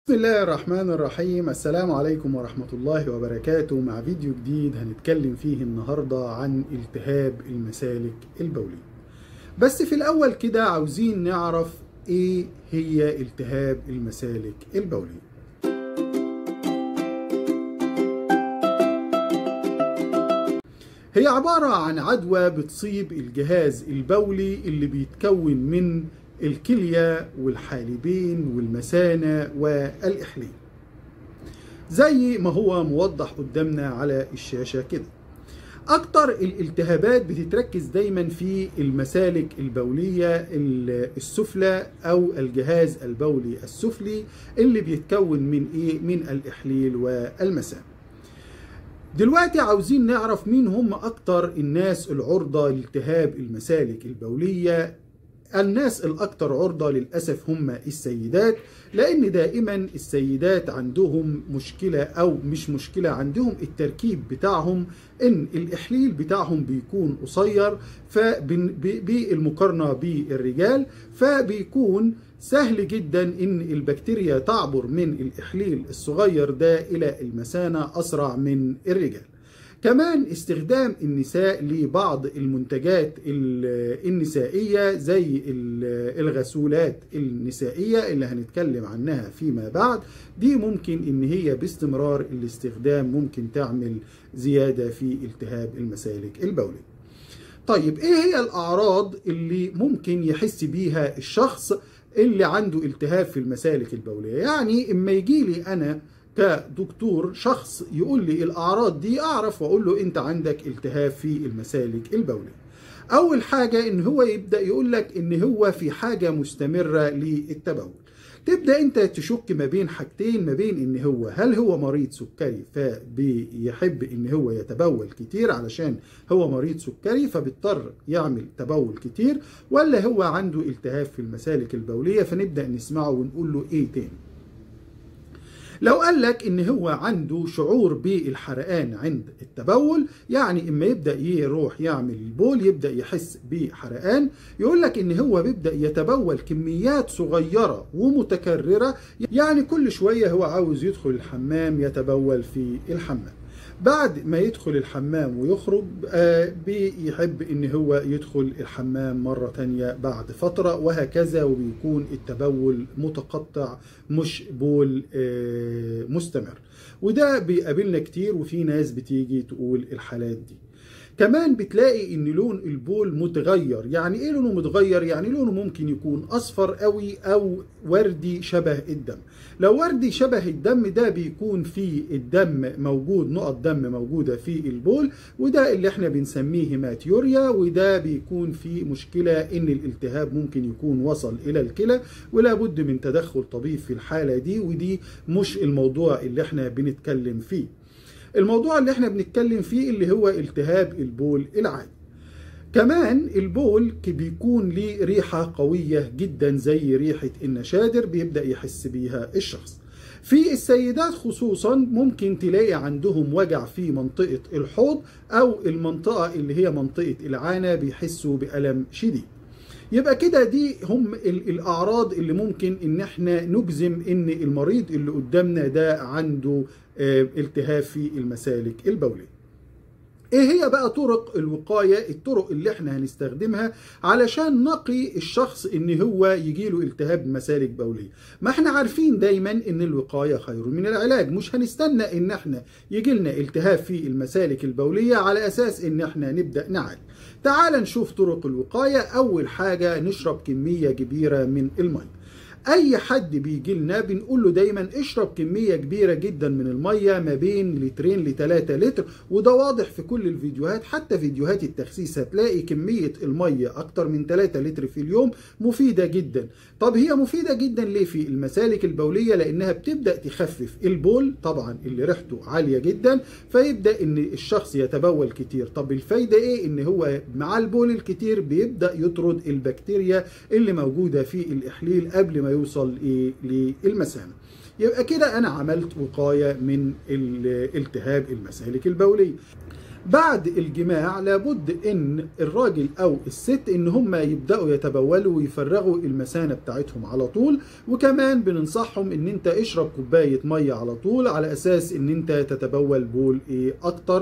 بسم الله الرحمن الرحيم السلام عليكم ورحمة الله وبركاته مع فيديو جديد هنتكلم فيه النهاردة عن التهاب المسالك البولية بس في الأول كده عاوزين نعرف إيه هي التهاب المسالك البولية هي عبارة عن عدوى بتصيب الجهاز البولي اللي بيتكون من الكلية والحالبين والمثانة والإحليل زي ما هو موضح قدامنا على الشاشة كده أكتر الالتهابات بتتركز دايما في المسالك البولية السفلى أو الجهاز البولي السفلي اللي بيتكون من إيه؟ من الإحليل والمثانة دلوقتي عاوزين نعرف مين هم أكتر الناس العرضة لالتهاب المسالك البولية الناس الأكثر عرضة للأسف هم السيدات لأن دائما السيدات عندهم مشكلة أو مش مشكلة عندهم التركيب بتاعهم إن الإحليل بتاعهم بيكون قصير بالمقارنة بالرجال فبيكون سهل جدا ان البكتيريا تعبر من الاحليل الصغير ده الى المثانه اسرع من الرجال كمان استخدام النساء لبعض المنتجات النسائية زي الغسولات النسائية اللي هنتكلم عنها فيما بعد دي ممكن ان هي باستمرار الاستخدام ممكن تعمل زيادة في التهاب المسالك البولية طيب ايه هي الاعراض اللي ممكن يحس بيها الشخص اللي عنده التهاب في المسالك البولية يعني اما يجي لي انا كدكتور شخص يقول لي الاعراض دي اعرف واقول له انت عندك التهاب في المسالك البوليه اول حاجه ان هو يبدا يقول لك ان هو في حاجه مستمره للتبول تبدا انت تشك ما بين حاجتين ما بين ان هو هل هو مريض سكري فبيحب ان هو يتبول كتير علشان هو مريض سكري فبيضطر يعمل تبول كتير ولا هو عنده التهاب في المسالك البوليه فنبدا نسمعه ونقول له ايه تاني لو قال لك ان هو عنده شعور بالحرقان عند التبول يعني اما يبدا يروح يعمل البول يبدا يحس بحرقان يقول لك ان هو بيبدا يتبول كميات صغيره ومتكرره يعني كل شويه هو عاوز يدخل الحمام يتبول في الحمام بعد ما يدخل الحمام ويخرج آه بيحب ان هو يدخل الحمام مرة تانية بعد فترة وهكذا وبيكون التبول متقطع مش بول آه مستمر وده بيقابلنا كتير وفي ناس بتيجي تقول الحالات دي كمان بتلاقي ان لون البول متغير يعني ايه لونه متغير يعني لونه ممكن يكون اصفر قوي او وردي شبه الدم لو وردي شبه الدم ده بيكون في الدم موجود نقط دم موجوده في البول وده اللي احنا بنسميه هيماتيوريا وده بيكون في مشكله ان الالتهاب ممكن يكون وصل الى الكلى ولا بد من تدخل طبيب في الحاله دي ودي مش الموضوع اللي احنا بنتكلم فيه الموضوع اللي احنا بنتكلم فيه اللي هو التهاب البول العادي كمان البول بيكون ليه ريحة قوية جدا زي ريحة النشادر بيبدأ يحس بيها الشخص في السيدات خصوصا ممكن تلاقي عندهم وجع في منطقة الحوض أو المنطقة اللي هي منطقة العانة بيحسوا بألم شديد يبقى كده دي هم الاعراض اللي ممكن ان احنا نجزم ان المريض اللي قدامنا ده عنده التهاب في المسالك البوليه ايه هي بقى طرق الوقايه الطرق اللي احنا هنستخدمها علشان نقي الشخص ان هو يجيله التهاب مسالك بوليه ما احنا عارفين دايما ان الوقايه خير من العلاج مش هنستنى ان احنا يجي لنا التهاب في المسالك البوليه على اساس ان احنا نبدا نعالج تعال نشوف طرق الوقايه اول حاجه نشرب كميه كبيره من الميه اي حد بيجي لنا بنقول له دايما اشرب كميه كبيره جدا من الميه ما بين لترين لتلاتة لتر وده واضح في كل الفيديوهات حتى فيديوهات التخسيس هتلاقي كميه الميه اكتر من 3 لتر في اليوم مفيده جدا طب هي مفيده جدا ليه في المسالك البوليه لانها بتبدا تخفف البول طبعا اللي ريحته عاليه جدا فيبدا ان الشخص يتبول كتير طب الفايده ايه ان هو مع البول الكتير بيبدا يطرد البكتيريا اللي موجوده في الاحليل قبل ما يوصل ايه للمثانه يبقى كده انا عملت وقايه من التهاب المسالك البوليه بعد الجماع لابد ان الراجل او الست ان هم يبداوا يتبولوا ويفرغوا المثانه بتاعتهم على طول وكمان بننصحهم ان انت اشرب كوبايه ميه على طول على اساس ان انت تتبول بول ايه اكتر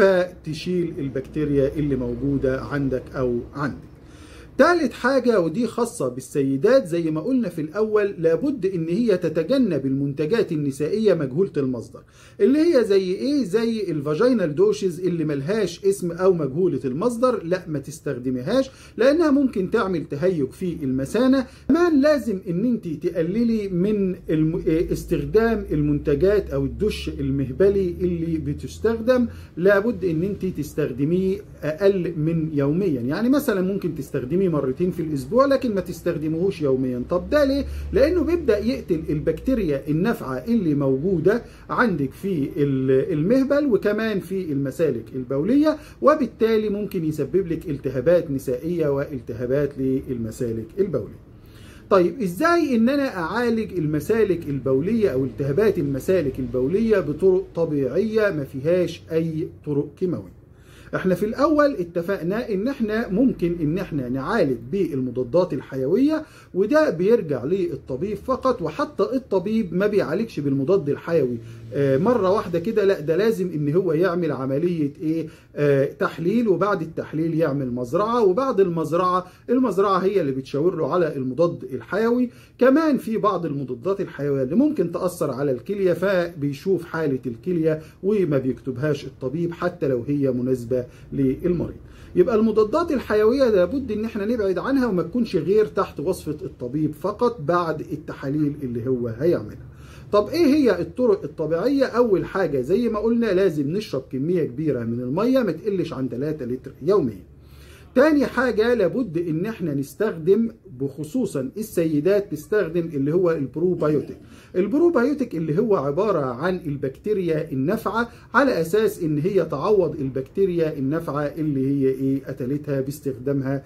فتشيل البكتيريا اللي موجوده عندك او عندك تالت حاجة ودي خاصة بالسيدات زي ما قلنا في الأول لابد إن هي تتجنب المنتجات النسائية مجهولة المصدر اللي هي زي إيه زي الفاجينال دوشز اللي ملهاش اسم أو مجهولة المصدر لا ما تستخدميهاش لأنها ممكن تعمل تهيج في المثانة كمان لازم إن أنت تقللي من الم... استخدام المنتجات أو الدش المهبلي اللي بتستخدم لابد إن أنت تستخدميه أقل من يوميا يعني مثلا ممكن تستخدميه مرتين في الاسبوع لكن ما تستخدموهوش يوميا طب ده ليه لانه بيبدا يقتل البكتيريا النافعه اللي موجوده عندك في المهبل وكمان في المسالك البوليه وبالتالي ممكن يسبب لك التهابات نسائيه والتهابات للمسالك البوليه طيب ازاي ان انا اعالج المسالك البوليه او التهابات المسالك البوليه بطرق طبيعيه ما فيهاش اي طرق كيماويه احنا في الاول اتفقنا ان احنا ممكن ان احنا نعالج بالمضادات الحيويه وده بيرجع للطبيب فقط وحتى الطبيب ما بيعالجش بالمضاد الحيوي اه مره واحده كده لا ده لازم ان هو يعمل عمليه ايه اه تحليل وبعد التحليل يعمل مزرعه وبعد المزرعه المزرعه هي اللي بتشاور له على المضاد الحيوي كمان في بعض المضادات الحيويه اللي ممكن تاثر على الكليه فبيشوف حاله الكليه وما بيكتبهاش الطبيب حتى لو هي مناسبه للمريض يبقى المضادات الحيوية لابد ان احنا نبعد عنها وما تكونش غير تحت وصفة الطبيب فقط بعد التحاليل اللي هو هيعملها طب ايه هي الطرق الطبيعية اول حاجة زي ما قلنا لازم نشرب كمية كبيرة من المية ما تقلش عن 3 لتر يوميا تاني حاجة لابد ان احنا نستخدم بخصوصا السيدات تستخدم اللي هو البروبايوتيك البروبايوتيك اللي هو عبارة عن البكتيريا النافعة على اساس ان هي تعوض البكتيريا النافعة اللي هي ايه قتلتها باستخدامها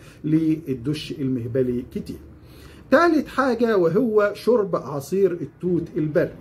للدش المهبلي كتير تالت حاجة وهو شرب عصير التوت البري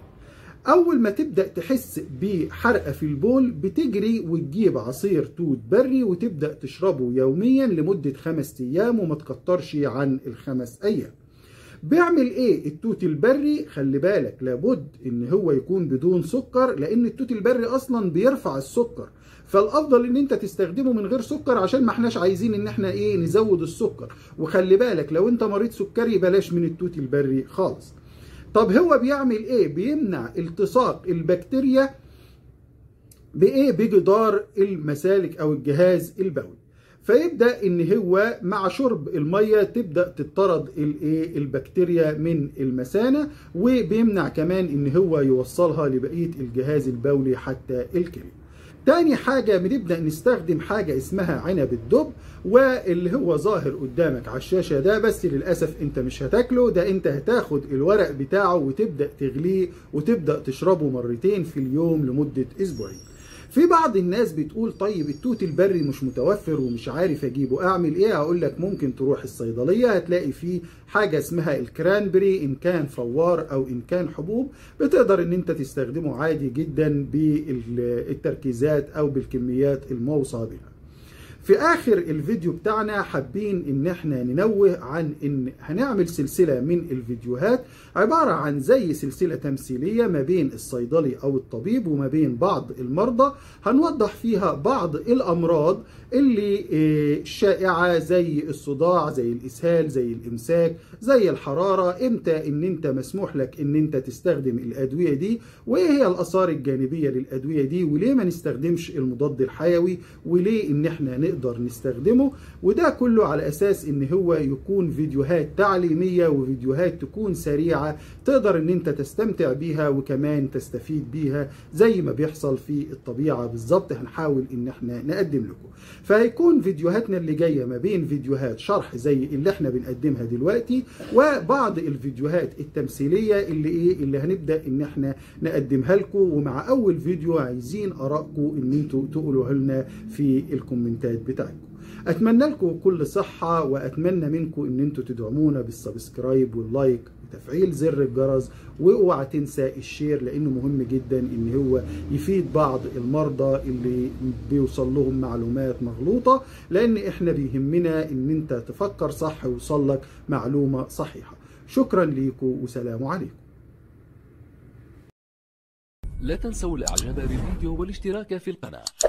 اول ما تبدا تحس بحرقه في البول بتجري وتجيب عصير توت بري وتبدا تشربه يوميا لمده خمس ايام وما تكترش عن الخمس ايام بيعمل ايه التوت البري خلي بالك لابد ان هو يكون بدون سكر لان التوت البري اصلا بيرفع السكر فالافضل ان انت تستخدمه من غير سكر عشان ما احناش عايزين ان احنا ايه نزود السكر وخلي بالك لو انت مريض سكري بلاش من التوت البري خالص طب هو بيعمل ايه بيمنع التصاق البكتيريا بايه بجدار المسالك او الجهاز البولي فيبدا ان هو مع شرب الميه تبدا تطرد الايه البكتيريا من المثانه وبيمنع كمان ان هو يوصلها لبقيه الجهاز البولي حتى الكلى تاني حاجة بنبدأ نستخدم حاجة اسمها عنب الدب واللي هو ظاهر قدامك على الشاشة ده بس للأسف انت مش هتاكله ده انت هتاخد الورق بتاعه وتبدأ تغليه وتبدأ تشربه مرتين في اليوم لمدة اسبوعين في بعض الناس بتقول طيب التوت البري مش متوفر ومش عارف اجيبه اعمل ايه اقول لك ممكن تروح الصيدليه هتلاقي فيه حاجه اسمها الكرانبري ان كان فوار او ان كان حبوب بتقدر ان انت تستخدمه عادي جدا بالتركيزات او بالكميات الموصى بها في اخر الفيديو بتاعنا حابين ان احنا ننوه عن ان هنعمل سلسله من الفيديوهات عباره عن زي سلسله تمثيليه ما بين الصيدلي او الطبيب وما بين بعض المرضى هنوضح فيها بعض الامراض اللي شائعه زي الصداع زي الاسهال زي الامساك زي الحراره امتى ان انت مسموح لك ان انت تستخدم الادويه دي وايه هي الاثار الجانبيه للادويه دي وليه ما نستخدمش المضاد الحيوي وليه ان احنا نقدر نستخدمه وده كله على اساس ان هو يكون فيديوهات تعليميه وفيديوهات تكون سريعه تقدر ان انت تستمتع بيها وكمان تستفيد بيها زي ما بيحصل في الطبيعه بالظبط هنحاول ان احنا نقدم لكم فهيكون فيديوهاتنا اللي جايه ما بين فيديوهات شرح زي اللي احنا بنقدمها دلوقتي وبعض الفيديوهات التمثيليه اللي ايه اللي هنبدا ان احنا نقدمها لكم ومع اول فيديو عايزين ارائكم ان انتوا تقولوها لنا في الكومنتات بتاعكم اتمنى لكم كل صحة واتمنى منكم ان انتوا تدعمونا بالسبسكرايب واللايك وتفعيل زر الجرس واوعى تنسى الشير لانه مهم جدا ان هو يفيد بعض المرضى اللي بيوصل لهم معلومات مغلوطة لان احنا بيهمنا ان انت تفكر صح ويوصل لك معلومة صحيحة شكرا ليكم وسلام عليكم لا تنسوا الاعجاب بالفيديو والاشتراك في القناة